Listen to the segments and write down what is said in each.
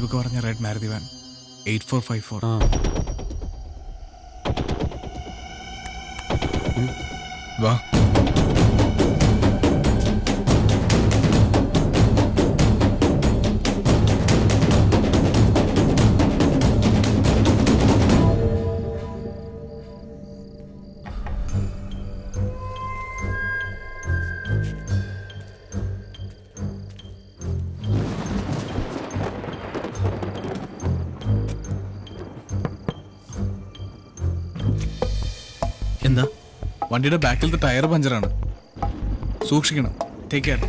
ദീപക് പറഞ്ഞ red Maruti van eight four five four ആ വാ എന്താ വണ്ടിയുടെ ബാക്കിലത്തെ ടയർ പഞ്ചറാണ് സൂക്ഷിക്കണം take care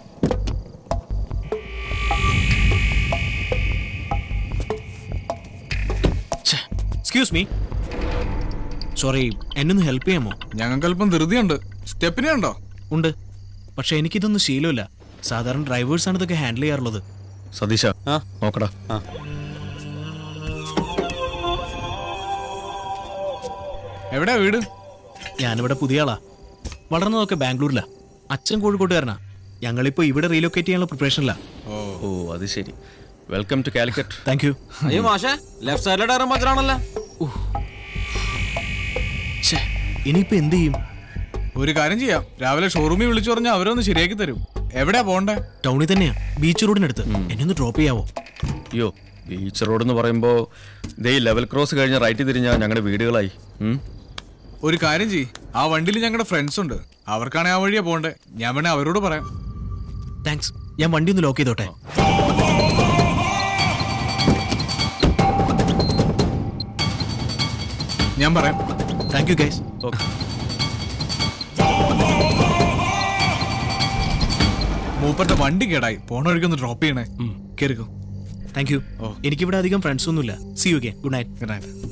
excuse me sorry എന്നൊന്ന് ഹെൽപ്പ് ചെയ്യാമോ ഞങ്ങൾക്ക് അല്പം ധൃതിയുണ്ട് സ്റ്റെപ്പിനെ ഉണ്ടോ ഉണ്ട് പക്ഷെ എനിക്കിതൊന്നും ശീലമില്ല സാധാരണ ഡ്രൈവേഴ്സാണ് ഇതൊക്കെ ഹാൻഡിൽ ചെയ്യാറുള്ളത് സതീശ ആ നോക്കടാ ആ എവിടെയാ വീട് ഞാനിവിടെ പുതിയ ആളാ വളർന്നതൊക്കെ ബാംഗ്ലൂരിലാ അച്ഛൻ കോഴിക്കോട്ടുകാരനാ ഞങ്ങളിപ്പോൾ ഇവിടെ റീലൊക്കേറ്റ് ചെയ്യാനുള്ള പ്രിപ്പറേഷനിലാ ഓ അത് ശരി welcome to Calicut thank you അയ്യോ മാഷേ ലെഫ്റ്റ് സൈഡിലെ ടയർ പഞ്ചറാണല്ലോ ഛേ ഇനിയിപ്പോൾ എന്ത് ചെയ്യും ഒരു കാര്യം ചെയ്യാം രാവിലെ ഷോറൂമിൽ വിളിച്ചു പറഞ്ഞാൽ അവരൊന്ന് ശരിയാക്കി തരും എവിടെയാ പോണ്ടേ ടൗണിൽ തന്നെയാ ബീച്ച് റോഡിനടുത്ത് എന്നെ ഒന്ന് ഡ്രോപ്പ് ചെയ്യാവോ അയ്യോ ബീച്ച് റോഡ് എന്ന് പറയുമ്പോൾ ഇതേ ലെവൽ ക്രോസ് കഴിഞ്ഞ് റൈറ്റ് തിരിഞ്ഞാൽ ഞങ്ങളുടെ വീടുകളായി ഉം. ഒരു കാര്യം ചെയ്യ് ആ വണ്ടിയിൽ ഞങ്ങളുടെ ഫ്രണ്ട്സ് ഉണ്ട് അവർക്കാണെങ്കിൽ ആ വഴിയാ പോണ്ടേ ഞാൻ വേണേ അവരോട് പറയാം താങ്ക്സ് ഞാൻ വണ്ടി ഒന്ന് ലോക്ക് ചെയ്തോട്ടെ ഞാൻ പറയാം താങ്ക് യു ഗൈസ് ഓക്കെ മൂപ്പരുടെ വണ്ടി കേടായി പോണ വഴിക്കൊന്ന് ഡ്രോപ്പ് ചെയ്യണേ കേറിക്കോ താങ്ക് യു എനിക്കിവിടെ അധികം ഫ്രണ്ട്സ് ഒന്നുമില്ല സി യു ഗെ good night good night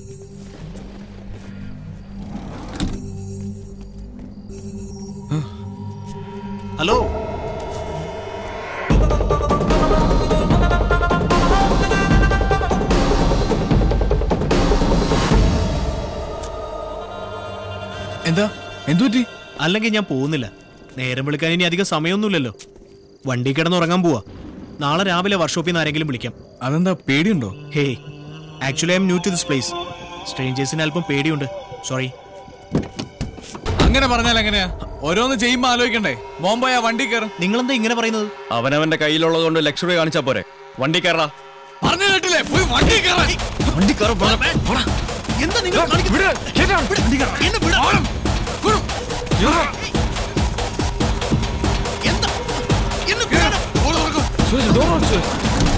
hello എന്താ എന്തു പറ്റി അല്ലെങ്കിൽ ഞാൻ പോകുന്നില്ല നേരം വിളിക്കാൻ ഇനി അധികം സമയമൊന്നുമില്ലല്ലോ വണ്ടി കിടന്ന് ഉറങ്ങാൻ പോവാ നാളെ രാവിലെ വർക്ക്ഷോപ്പിൽ നിന്ന് ആരെങ്കിലും വിളിക്കാം അതെന്താ പേടിയുണ്ടോ hey actually I'm new to this place സ്ട്രേഞ്ചേഴ്സിന് അല്പം പേടിയുണ്ട് സോറി അങ്ങനെ പറഞ്ഞാൽ എങ്ങനെയാ ഓരോന്ന് ചെയ്യുമ്പോ ആലോചിക്കണ്ടേ ബോംബെ ആ വണ്ടി കയറും നിങ്ങളെന്താ ഇങ്ങനെ പറയുന്നത് അവനവന്റെ കയ്യിലുള്ളത് കൊണ്ട് ലക്ഷറി കാണിച്ചാ പോരെ വണ്ടി കയറാ പറഞ്ഞു കേട്ടില്ലേ പോയി വണ്ടി കയറാൻ വണ്ടി കയറാ എന്താ നിങ്ങൾ എന്നെ വിടാ. എന്താ? എന്നെ വിടാ.